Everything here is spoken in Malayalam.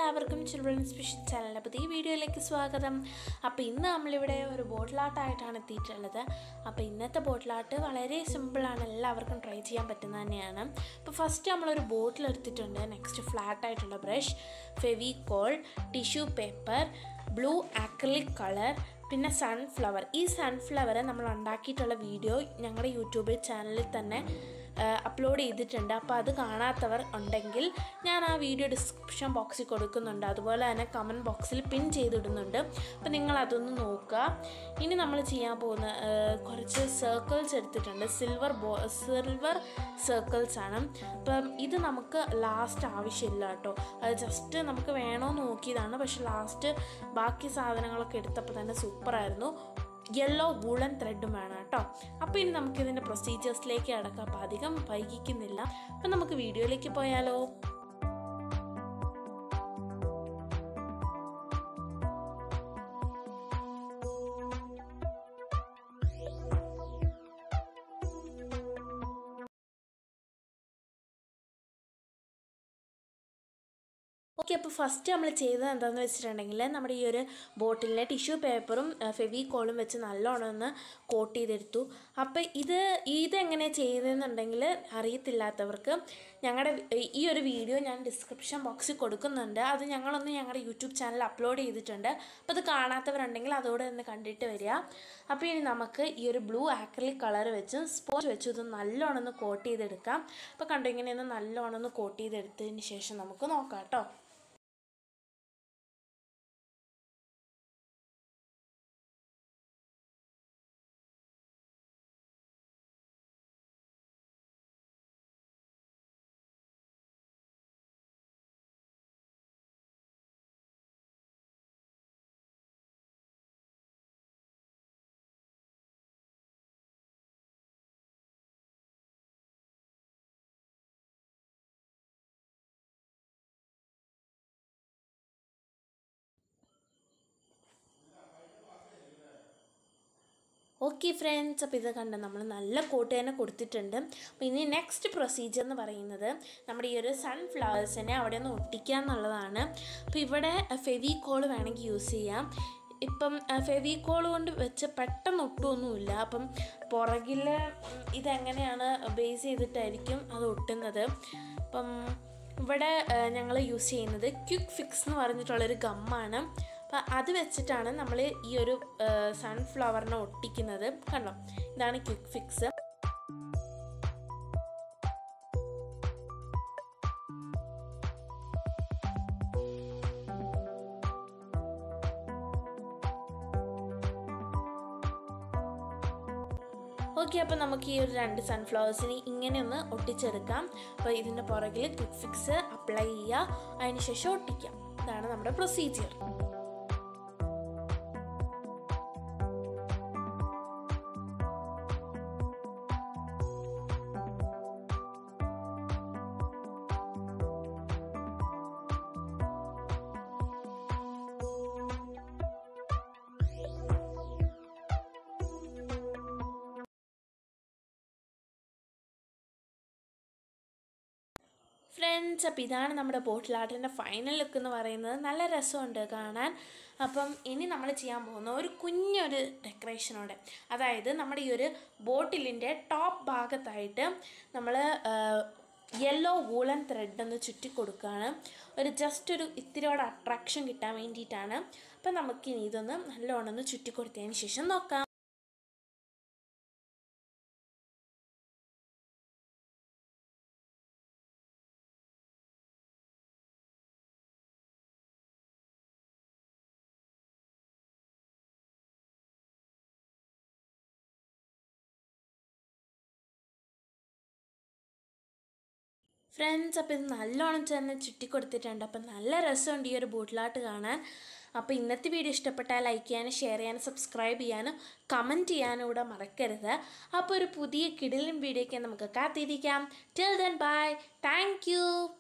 എല്ലാവർക്കും ചിൽഡ്രൻ സ്പെഷ്യൽ ചാനലിൻ്റെ പുതിയ വീഡിയോയിലേക്ക് സ്വാഗതം അപ്പോൾ ഇന്ന് നമ്മളിവിടെ ഒരു ബോട്ടിലാട്ടായിട്ടാണ് എത്തിയിട്ടുള്ളത് അപ്പോൾ ഇന്നത്തെ ബോട്ടിലാട്ട് വളരെ സിമ്പിളാണ് എല്ലാവർക്കും ട്രൈ ചെയ്യാൻ പറ്റുന്ന തന്നെയാണ് അപ്പോൾ ഫസ്റ്റ് നമ്മളൊരു ബോട്ടിൽ എടുത്തിട്ടുണ്ട് നെക്സ്റ്റ് ഫ്ലാറ്റ് ആയിട്ടുള്ള brush Fevicol tissue paper blue acrylic colour പിന്നെ സൺഫ്ലവർ ഈ സൺഫ്ലവർ നമ്മൾ ഉണ്ടാക്കിയിട്ടുള്ള വീഡിയോ ഞങ്ങളുടെ യൂട്യൂബ് ചാനലിൽ തന്നെ അപ്ലോഡ് ചെയ്തിട്ടുണ്ട് അപ്പോൾ അത് കാണാത്തവർ ഉണ്ടെങ്കിൽ ഞാൻ ആ വീഡിയോ ഡിസ്ക്രിപ്ഷൻ ബോക്സിൽ കൊടുക്കുന്നുണ്ട് അതുപോലെ തന്നെ കമൻറ്റ് ബോക്സിൽ പിൻ ചെയ്തിടുന്നുണ്ട് അപ്പോൾ നിങ്ങൾ അതൊന്ന് നോക്കുക ഇനി നമ്മൾ ചെയ്യാൻ പോകുന്ന ആ, കുറച്ച് സർക്കിൾസ് എടുത്തിട്ടുണ്ട് സിൽവർ ബോ സിൽവർ സർക്കിൾസ് ആണ് അപ്പം ഇത് നമുക്ക് ലാസ്റ്റ് ആവശ്യമില്ല കേട്ടോ അത് ജസ്റ്റ് നമുക്ക് വേണമെന്ന് നോക്കിയതാണ് പക്ഷെ ലാസ്റ്റ് ബാക്കി സാധനങ്ങളൊക്കെ എടുത്തപ്പോൾ തന്നെ സൂപ്പറായിരുന്നു യെല്ലോ വൂളൻ ത്രെഡും വേണം കേട്ടോ അപ്പോൾ ഇനി നമുക്ക് ഇതിൻ്റെ പ്രൊസീജിയേഴ്സിലേക്ക് അടക്കാം അപ്പോൾ അധികം വൈകിക്കുന്നില്ല അപ്പം നമുക്ക് വീഡിയോയിലേക്ക് പോയാലോ ഓക്കെ അപ്പോൾ ഫസ്റ്റ് നമ്മൾ ചെയ്തത് എന്താണെന്ന് വെച്ചിട്ടുണ്ടെങ്കിൽ നമ്മുടെ ഈ ഒരു ബോട്ടിലിനെ ടിഷ്യൂ പേപ്പറും ഫെവിക്കോളും വെച്ച് നല്ലോണം ഒന്ന് കോട്ട് ചെയ്തെടുത്തു അപ്പോൾ ഇത് ഇതെങ്ങനെ ചെയ്തതെന്നുണ്ടെങ്കിൽ അറിയത്തില്ലാത്തവർക്ക് ഞങ്ങളുടെ ഈ ഒരു വീഡിയോ ഞാൻ ഡിസ്ക്രിപ്ഷൻ ബോക്സിൽ കൊടുക്കുന്നുണ്ട് അത് ഞങ്ങളൊന്ന് ഞങ്ങളുടെ യൂട്യൂബ് ചാനൽ അപ്ലോഡ് ചെയ്തിട്ടുണ്ട് അപ്പോൾ അത് കാണാത്തവരുണ്ടെങ്കിൽ അതോടെ ഒന്ന് കണ്ടിട്ട് വരിക അപ്പോൾ ഇനി നമുക്ക് ഈ ഒരു ബ്ലൂ ആക്രിലിക് കളർ വെച്ച് സ്പോഞ്ച് വെച്ച് ഇത് നല്ലോണം ഒന്ന് കോട്ട് ചെയ്തെടുക്കാം അപ്പോൾ കണ്ടു ഇങ്ങനെയൊന്ന് നല്ലോണം ഒന്ന് കോട്ട് ചെയ്തെടുത്തതിന് ശേഷം നമുക്ക് നോക്കാം കേട്ടോ ഓക്കെ ഫ്രണ്ട്സ് അപ്പോൾ ഇത് കണ്ട് നമ്മൾ നല്ല കോട്ട് തന്നെ കൊടുത്തിട്ടുണ്ട് അപ്പോൾ ഇനി നെക്സ്റ്റ് പ്രൊസീജിയർ എന്ന് പറയുന്നത് നമ്മുടെ ഈ ഒരു സൺഫ്ലവേഴ്സിനെ അവിടെ ഒന്ന് ഒട്ടിക്കുക എന്നുള്ളതാണ് അപ്പോൾ ഇവിടെ ഫെവിക്കോൾ വേണമെങ്കിൽ യൂസ് ചെയ്യാം ഇപ്പം ഫെവിക്കോൾ കൊണ്ട് വെച്ച് പെട്ടെന്ന് ഒട്ടുമൊന്നുമില്ല അപ്പം പുറകിൽ ഇതെങ്ങനെയാണ് ബേസ് ചെയ്തിട്ടായിരിക്കും അത് ഒട്ടുന്നത് അപ്പം ഇവിടെ ഞങ്ങൾ യൂസ് ചെയ്യുന്നത് ക്വിക്ക് ഫിക്സ് എന്ന് പറഞ്ഞിട്ടുള്ളൊരു ഗമ്മാണ് അപ്പം അത് വെച്ചിട്ടാണ് നമ്മൾ ഈ ഒരു സൺഫ്ലവറിനെ ഒട്ടിക്കുന്നത് കണ്ടോ ഇതാണ് ക്വിക്ക് ഫിക്സ് ഓക്കെ അപ്പോൾ നമുക്ക് ഈ ഒരു രണ്ട് സൺഫ്ലവേഴ്സിനെ ഇങ്ങനെ ഒന്ന് ഒട്ടിച്ചെടുക്കാം അപ്പോൾ ഇതിൻ്റെ പുറകിൽ ക്വിക്ക് ഫിക്സ് അപ്ലൈ ചെയ്യുക അതിന് ശേഷം ഒട്ടിക്കാം ഇതാണ് നമ്മുടെ പ്രൊസീജിയർ ഫ്രണ്ട്സ് അപ്പോൾ ഇതാണ് നമ്മുടെ ബോട്ടിലാട്ടിൻ്റെ ഫൈനൽ ലുക്ക് എന്ന് പറയുന്നത് നല്ല രസമുണ്ട് കാണാൻ അപ്പം ഇനി നമ്മൾ ചെയ്യാൻ പോകുന്ന ഒരു കുഞ്ഞൊരു ഡെക്കറേഷനോടെ അതായത് നമ്മുടെ ഈ ഒരു ബോട്ടിലിൻ്റെ ടോപ്പ് ഭാഗത്തായിട്ട് നമ്മൾ യെല്ലോ വൂളൻ ത്രെഡ് ഒന്ന് ചുറ്റി കൊടുക്കുകയാണ് ഒരു ജസ്റ്റ് ഒരു ഇത്തിരിയോടെ അട്രാക്ഷൻ കിട്ടാൻ വേണ്ടിയിട്ടാണ് അപ്പം നമുക്കിനി ഇതൊന്ന് നല്ലോണം ഒന്ന് ചുറ്റി കൊടുത്തതിന് ശേഷം നോക്കാം ഫ്രണ്ട്സ് അപ്പോൾ ഇത് നല്ലോണം തന്നെ ചുറ്റി കൊടുത്തിട്ടുണ്ട് അപ്പം നല്ല രസമുണ്ട് ഈ ഒരു ബോട്ടിലാട്ട് കാണാൻ അപ്പോൾ ഇന്നത്തെ വീഡിയോ ഇഷ്ടപ്പെട്ടാൽ ലൈക്ക് ചെയ്യാനും ഷെയർ ചെയ്യാനും സബ്സ്ക്രൈബ് ചെയ്യാനും കമൻറ്റ് ചെയ്യാനും കൂടെ മറക്കരുത് അപ്പോൾ ഒരു പുതിയ കിടിലൻ വീഡിയോയ്ക്ക് നമുക്ക് കാത്തിരിക്കാം ടിൽ ദെൻ ബൈ താങ്ക്